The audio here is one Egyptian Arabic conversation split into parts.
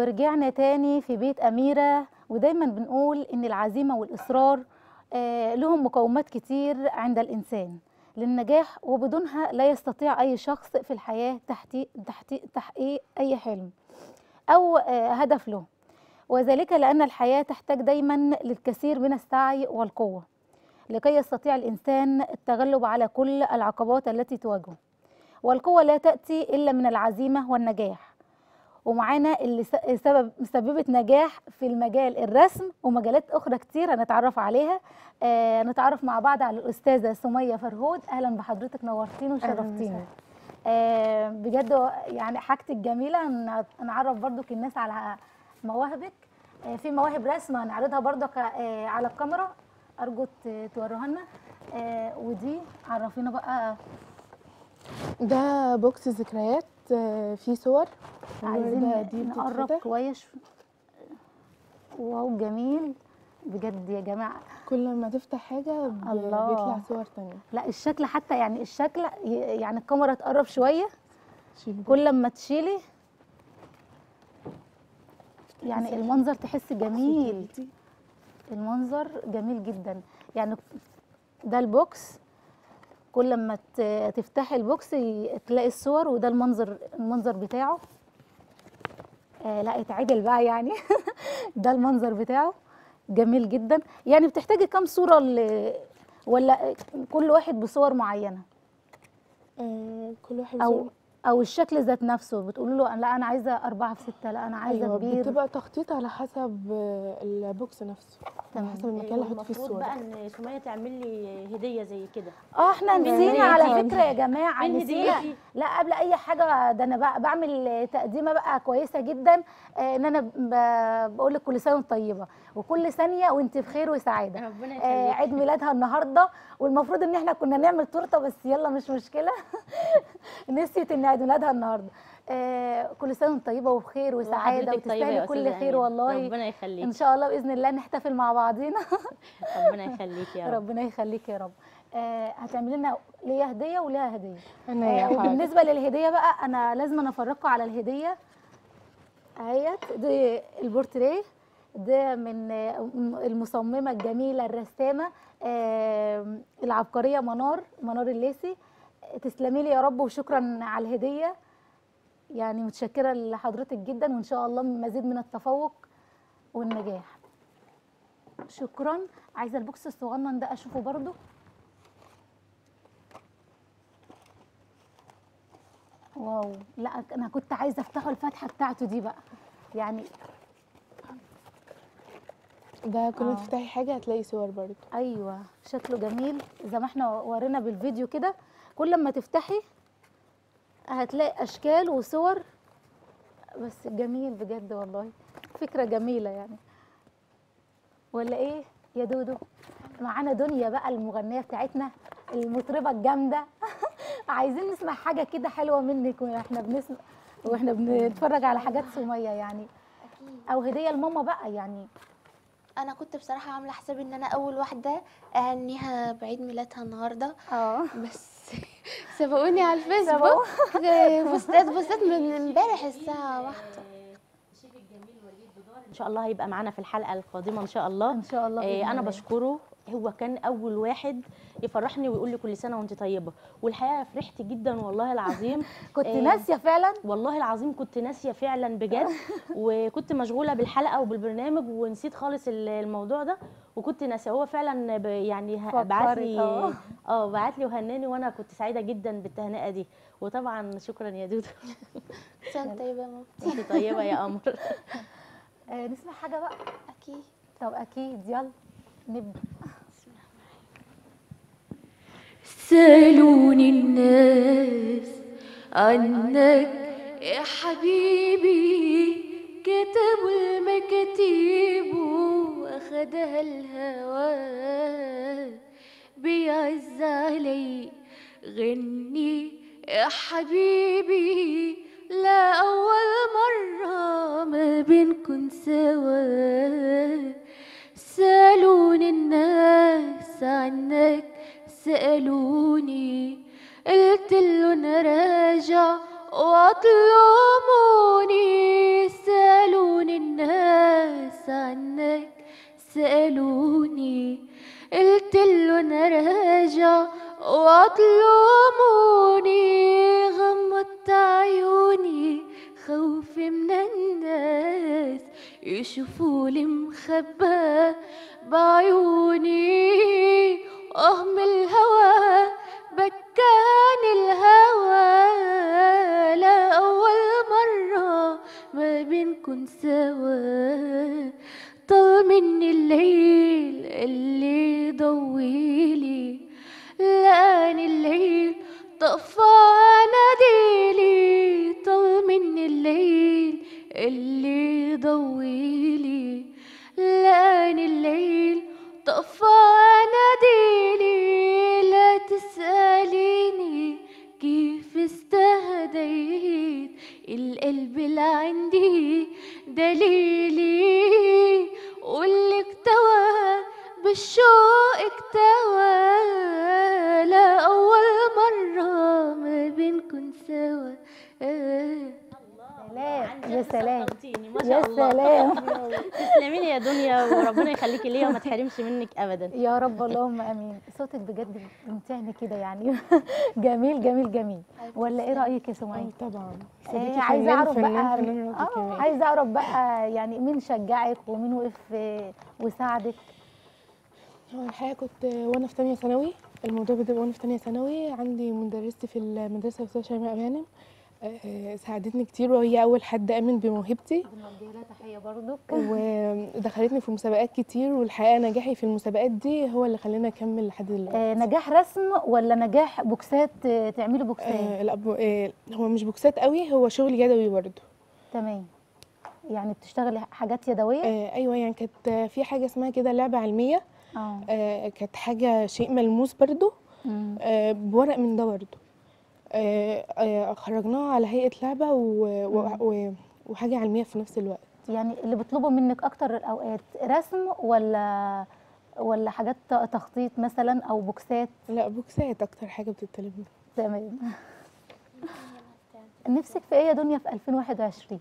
ورجعنا تاني في بيت أميرة ودايما بنقول إن العزيمة والإصرار آه، لهم مقومات كتير عند الإنسان للنجاح وبدونها لا يستطيع أي شخص في الحياة تحتي تحتي تحقيق أي حلم أو آه، هدف له وذلك لأن الحياة تحتاج دايما للكثير من السعي والقوة لكي يستطيع الإنسان التغلب على كل العقبات التي تواجهه والقوة لا تأتي إلا من العزيمة والنجاح ومعانا اللي س- سبب مسببت نجاح في المجال الرسم ومجالات أخرى كتير هنتعرف عليها آه نتعرف مع بعض على الأستاذة سمية فرهود أهلا بحضرتك نورتيني وشرفتيني وسهلا. آه بجد يعني حاجتك جميلة ن- نعرف برضك الناس على مواهبك آه في مواهب رسم هنعرضها برضك آه على الكاميرا أرجو ت- توروها لنا آه ودي عرفينا بقى ده بوكس ذكريات آه، فيه صور عايزين الوردة دي نقرب بتتفتح كويس واو جميل بجد يا جماعه كل ما تفتح حاجة ب- الله. بيطلع صور تانية لا الشكل حتى يعني الشكل ي- يعني الكاميرا تقرب شويه شيل كل ما تشيلي يعني المنظر تحس جميل دي. المنظر جميل جدا يعني ده البوكس كل ما ت- تفتحي البوكس ي- تلاقي الصور وده المنظر المنظر بتاعه آه لا اتعدل بقى يعني ده المنظر بتاعه جميل جدا يعني بتحتاجي كام صورة ل... ولا كل واحد بصور معينة آه، كل واحد او صور. او الشكل ذات نفسه بتقولوا له لا انا عايزه أربعة في ستة لا انا عايزه ايوه كبير بتبقى تخطيط على حسب آه، البوكس نفسه على تمام. حسب المكان اللي احط فيه المفروض الصور بقى ان سميه تعمل لي هديه زي كده اه احنا من نسينا هديتي. على فكره يا جماعه من نسينا هديتي. لا قبل اي حاجه ده انا بقى بعمل تقديمه بقى كويسه جدا آه، ان انا ب- بقول لك كل سنه وانت طيبه وكل ثانيه وانت بخير وسعاده ربنا آه، يخليك عيد ميلادها النهارده والمفروض ان احنا كنا نعمل تورته بس يلا مش مشكله نسيت ان عيد ميلادها النهارده آه، كل سنه وانت طيبه وبخير وسعاده وحضرتك طيبة يا وتستاهلي كل أستاذة خير أمينة. والله ربنا ان يخليك شاء الله باذن الله نحتفل مع بعضينا ربنا يخليك يا رب ربنا يخليك يا رب آه هتعملي لنا ليا هديه وليها هديه انا يا آه حاضر. وبالنسبه للهديه بقى انا لازم أنا افرجكم على الهديه اهيت دي البورتريه ده من آه، من المصممه الجميله الرسامه آه العبقريه منار منار الليسي آه، تسلمي لي يا رب وشكرا على الهديه يعني متشكره لحضرتك جدا وان شاء الله مزيد من التفوق والنجاح شكرا عايزه البوكس الصغنن ده اشوفه برضو واو لا انا كنت عايزه افتحه الفتحه بتاعته دي بقى يعني ده كل ما آه. تفتحي حاجة هتلاقي صور برضه ايوه شكله جميل زي ما احنا ورينا بالفيديو كده كل ما تفتحي هتلاقي اشكال وصور بس جميل بجد والله فكره جميله يعني ولا ايه يا دودو معانا دنيا بقى المغنيه بتاعتنا المطربه الجامده عايزين نسمع حاجه كده حلوه منك واحنا بنسمع واحنا بنتفرج على حاجات سميه يعني أكيد او هديه لماما بقى يعني أنا كنت بصراحة عاملة حسابي إن أنا أول واحدة أهنيها بعيد ميلادها النهاردة اه بس سبقوني على الفيسبوك بوستات بوستات من امبارح الساعة واحدة ان شاء الله هيبقى معانا في الحلقه القادمه ان شاء الله ان شاء الله بإذن آه، انا الله. بشكره هو كان اول واحد يفرحني ويقول لي كل سنه وانت طيبه والحقيقه فرحت جدا والله العظيم كنت آه، ناسيه فعلا والله العظيم كنت ناسيه فعلا بجد وكنت مشغوله بالحلقه وبالبرنامج ونسيت خالص ال- الموضوع ده وكنت ناسيه هو فعلا ب- يعني ه- بعت فكرك، لي آه. اه بعت لي وهناني وانا كنت سعيده جدا بالتهنئه دي وطبعا شكرا يا دودو سنة طيبة يا ماما انت طيبه يا قمر آه نسمع حاجه بقى أكيد طب اكيد يلا نبدا سألوني الناس عنك يا حبيبي كتبوا المكاتيب واخدها الهوى بيعز علي غني يا حبيبي لا أول مرة ما بينكن سوا سألوني الناس عنك سألوني قلت له انا راجع واطلبوني سألوني يشوفوا لي مخبى بعيوني أهم الهوى بكان الهوى لا أول مرة ما بنكون سوا طال مني الليل اللي ضويلي لقاني الليل طفى ناديلي طال مني الليل اللي ضويلي لقاني الليل طفى ناديلي لا تسأليني كيف استهديت القلب اللي عندي دليلي واللي اكتوى بالشوق اكتوى لا أول مرة ما بنكون سوا آه. سلام يا سلام سلام ما يا شاء الله سلام تسلمي لي يا دنيا وربنا يخليكي ليا وما تحرمش منك ابدا يا رب اللهم امين صوتك بجد بيمتعني كده يعني جميل جميل جميل ولا ايه رايك يا سمية اه طبعا آه، صديقي عايزه فنان، اعرف فنان، بقى فنان راقي اه كمان. عايزه اعرف بقى يعني مين شجعك ومين وقف آه، وساعدك هو الحقيقة كنت وأنا في تانية ثانوي الموضوع بدأ وأنا في تانية ثانوي عندي مدرستي في المدرسة أستاذة شيماء غانم آه، ساعدتني كتير وهي أول حد آمن بموهبتي بنوجه لها تحيه برضك ودخلتني في مسابقات كتير والحقيقة نجاحي في المسابقات دي هو اللي خلاني أكمل لحد دلوقتي آه، نجاح رسم ولا نجاح بوكسات آه، تعملي بوكسات آه لا بو- آه هو مش بوكسات قوي هو شغل يدوي برضه تمام يعني بتشتغلي حاجات يدويه آه ايوه يعني كانت آه، في حاجه اسمها كده لعبه علميه اه آه كانت حاجه شيء ملموس برضه مم. آه بورق من ده برضه آه آه خرجناها على هيئه لعبه و و و وحاجه علميه في نفس الوقت يعني اللي بيطلبوا منك اكتر الاوقات رسم ولا ولا حاجات ت- تخطيط مثلا او بوكسات لا بوكسات اكتر حاجه بتطلب مني تمام نفسك في ايه يا دنيا في 2021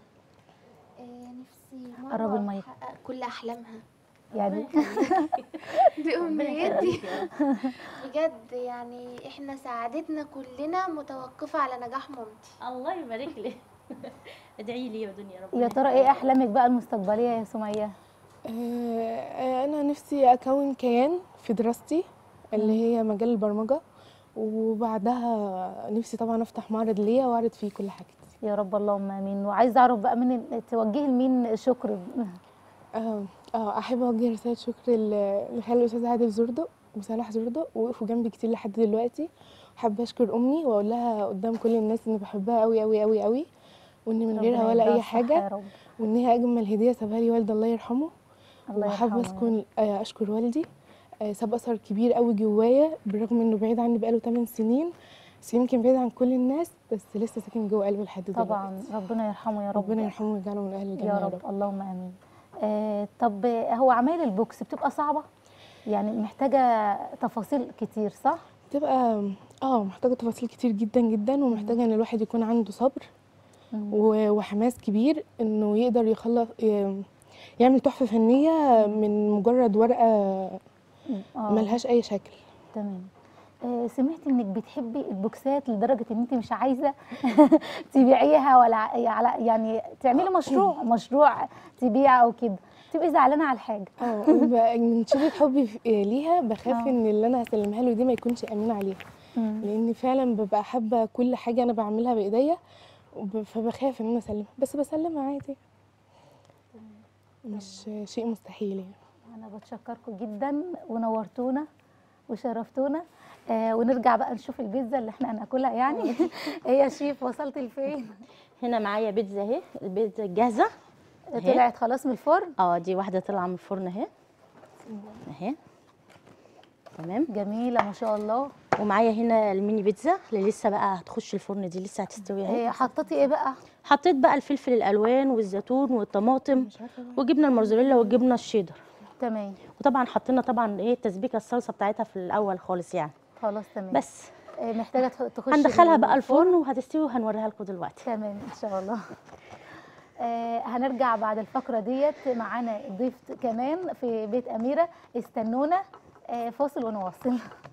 نفسي قرب مرة المايك. تحقق كل أحلامها يعني دي ربنا أمنيتي يخليكي يا رب. بجد يعني احنا سعادتنا كلنا متوقفة على نجاح مامتي الله يبارك لي ادعي لي يا دنيا ربنا يا ترى ايه احلامك بقى المستقبليه يا سميه آه آه، انا نفسي اكون كيان في دراستي اللي هي مجال البرمجه وبعدها نفسي طبعا افتح معرض ليا واعرض فيه كل حاجتي يا رب اللهم امين وعايزه اعرف بقى من توجهي لمين شكر اه اه احب اوجه رساله شكر ل- لخالي الاستاذ عادل زردق وصلاح زردق وقفوا جنبي كتير لحد دلوقتي وحابه اشكر امي واقول لها قدام كل الناس اني بحبها قوي قوي قوي قوي وان من غيرها ربنا ولا يديها اي الصحة يا حاجه رب وان هي اجمل هديه سابها لي والدي الله يرحمه الله وحابه يرحمه. اسكن آه، اشكر والدي آه، ساب اثر كبير قوي جوايا بالرغم انه بعيد عني بقاله 8 سنين بس يمكن بعيد عن كل الناس بس لسه ساكن جوه قلبي لحد دلوقتي طبعا ربنا يرحمه يا رب ربنا يرحمه ويجعله من اهل الجنه يا رب اللهم امين آه طب هو اعمال البوكس بتبقى صعبه يعني محتاجه تفاصيل كتير صح بتبقى اه محتاجه تفاصيل كتير جدا جدا ومحتاجه ان الواحد يكون عنده صبر مم. و- وحماس كبير انه يقدر يخلص ي- يعمل تحفه فنيه من مجرد ورقه اه ملهاش اي شكل تمام آه سمعت انك بتحبي البوكسات لدرجه ان انت مش عايزه تبيعيها ولا ع- على يعني تعملي مشروع مشروع تبيع او كده تبقي زعلانه على الحاجه اه وب- من شدة حبي في- ليها بخاف آه. ان اللي انا هسلمها له دي ما يكونش امين عليها مم. لان فعلا ببقى حابه كل حاجه انا بعملها بايديا وب- فبخاف ان انا اسلمها بس بسلمها عادي مش شيء مستحيل يعني انا بتشكركم جدا ونورتونا وشرفتونا آه ونرجع بقى نشوف البيتزا اللي احنا هناكلها يعني ايه يا شيف وصلت لفين هنا معايا بيتزا اهي البيتزا جاهزه أهي. طلعت خلاص من الفرن اه دي واحده طالعه من الفرن اهي اهي تمام جميله ما شاء الله ومعايا هنا الميني بيتزا اللي لسه بقى هتخش الفرن دي لسه هتستوي اهي آه حطيتي ايه بقى حطيت بقى الفلفل الالوان والزيتون والطماطم وجبنه الموزاريلا والجبنه الشيدر تمام وطبعا حطينا طبعا ايه تسبيكه الصلصه بتاعتها في الاول خالص يعني خلاص تمام بس آه محتاجه تخ- تخش هندخلها بقى الفرن وهتستوي وهنوريها لكم دلوقتي تمام ان شاء الله آه هنرجع بعد الفقره ديت معانا ضيف كمان في بيت اميره استنونا آه فاصل ونواصل